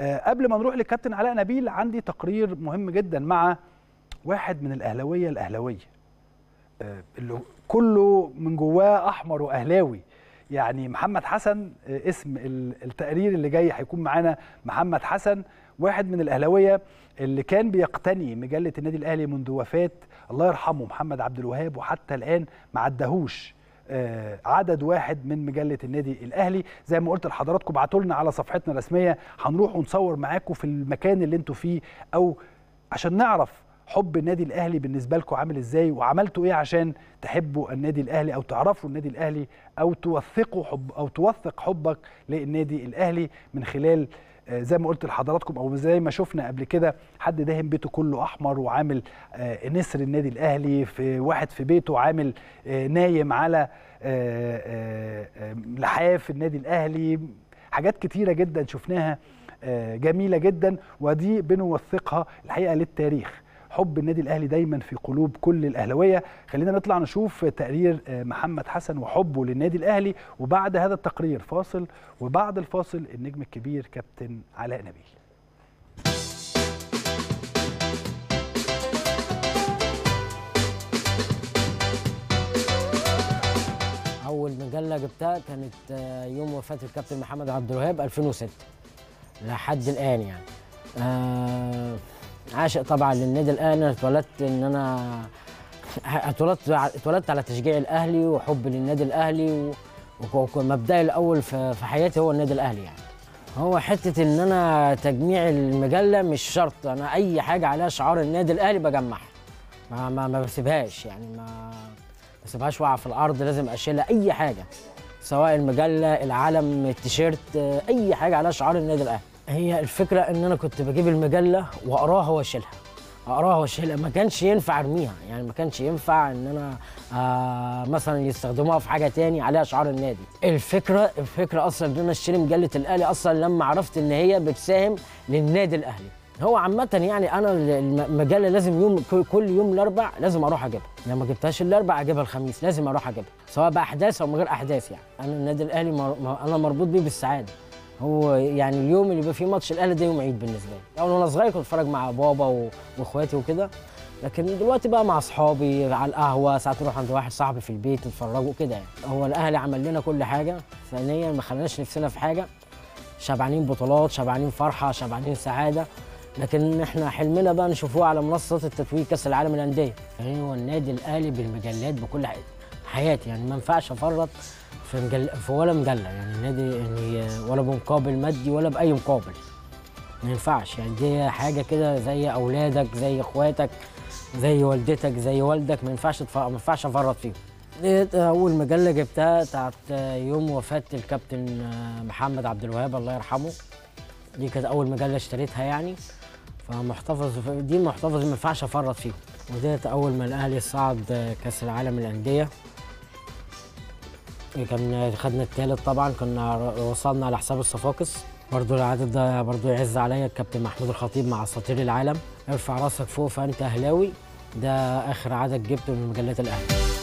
آه، قبل ما نروح للكابتن علاء نبيل عندي تقرير مهم جدا مع واحد من الاهلاويه الاهلاويه آه، اللي كله من جواه احمر واهلاوي يعني محمد حسن آه، اسم ال- التقرير اللي جاي هيكون معانا محمد حسن واحد من الاهلاويه اللي كان بيقتني مجله النادي الاهلي منذ وفاه الله يرحمه محمد عبد الوهاب وحتى الان ما عدهوش آه، عدد واحد من مجله النادي الاهلي زي ما قلت لحضراتكم ابعتوا لنا على صفحتنا الرسميه هنروح ونصور معاكم في المكان اللي انتوا فيه او عشان نعرف حب النادي الاهلي بالنسبه لكم عامل ازاي وعملتوا ايه عشان تحبوا النادي الاهلي او تعرفوا النادي الاهلي او توثقوا حب او توثق حبك للنادي الاهلي من خلال آه، زي ما قلت لحضراتكم او زي ما شفنا قبل كده حد داهن بيته كله احمر وعامل آه، نسر النادي الاهلي في واحد في بيته عامل آه، نايم على آه، آه، آه، لحاف النادي الاهلي حاجات كتيره جدا شفناها آه، جميله جدا ودي بنوثقها الحقيقه للتاريخ حب النادي الاهلي دايما في قلوب كل الاهلاويه خلينا نطلع نشوف تقرير آه، محمد حسن وحبه للنادي الاهلي وبعد هذا التقرير فاصل وبعد الفاصل النجم الكبير كابتن علاء نبيل اول مجله جبتها كانت آه، يوم وفاه الكابتن محمد عبد الوهاب 2006 لحد الان يعني آه، عاشق طبعا للنادي الاهلي انا اتولدت ان انا اتولدت اتولدت على تشجيع الاهلي وحب للنادي الاهلي و- وك- ومبدأي الاول في في حياتي هو النادي الاهلي يعني هو حته ان انا تجميع المجله مش شرط انا اي حاجه عليها شعار النادي الاهلي بجمعها ما ما, ما بسيبهاش يعني ما ما بسيبهاش واقعه في الارض لازم اشيلها اي حاجه سواء المجله العلم التيشيرت آه، اي حاجه عليها شعار النادي الاهلي هي الفكره ان انا كنت بجيب المجله واقراها واشيلها اقراها واشيلها ما كانش ينفع ارميها يعني ما كانش ينفع ان انا آه مثلا يستخدموها في حاجه تاني عليها شعار النادي الفكره الفكره اصلا ان انا اشتري مجله الاهلي اصلا لما عرفت ان هي بتساهم للنادي الاهلي هو عامة يعني أنا المجلة لازم يوم كل- كل يوم الأربع لازم أروح أجيبها، لو ما جبتهاش الأربع أجيبها الخميس، لازم أروح أجيبها، سواء بأحداث أو من غير أحداث يعني، أنا النادي الأهلي مر... م- أنا مربوط بيه بالسعادة. هو يعني اليوم اللي بيبقى فيه ماتش الأهلي ده يوم عيد بالنسبة لي، أول وأنا صغير كنت بتفرج مع بابا و... وإخواتي وكده، لكن دلوقتي بقى مع أصحابي على القهوة، ساعات نروح عند واحد صاحبي في البيت نتفرجوا كده يعني، هو الأهلي عمل لنا كل حاجة، ثانيا ما خلاناش نفسنا في حاجة، شبعانين بطولات شبعانين فرحه شبعانين سعاده لكن احنا حلمنا بقى نشوفوه على منصات التتويج كاس العالم للانديه هو النادي الاهلي بالمجلات بكل حاجه حياتي يعني ما ينفعش افرط في مجل... في ولا مجله يعني النادي يعني ولا بمقابل مادي ولا باي مقابل ما ينفعش يعني دي حاجه كده زي اولادك زي اخواتك زي والدتك زي والدك ما ينفعش تف... ما ينفعش افرط فيهم ديت اول مجله جبتها بتاعت يوم وفاه الكابتن محمد عبد الوهاب الله يرحمه دي كانت اول مجله اشتريتها يعني فمحتفظ دي محتفظ ما ينفعش افرط فيهم وديت اول ما الاهلي صعد كاس العالم للانديه كان خدنا الثالث طبعا كنا وصلنا على حساب الصفاقس برضو العدد ده برضو يعز عليا الكابتن محمود الخطيب مع اساطير العالم ارفع راسك فوق فانت اهلاوي ده اخر عدد جبته من مجلات الاهلي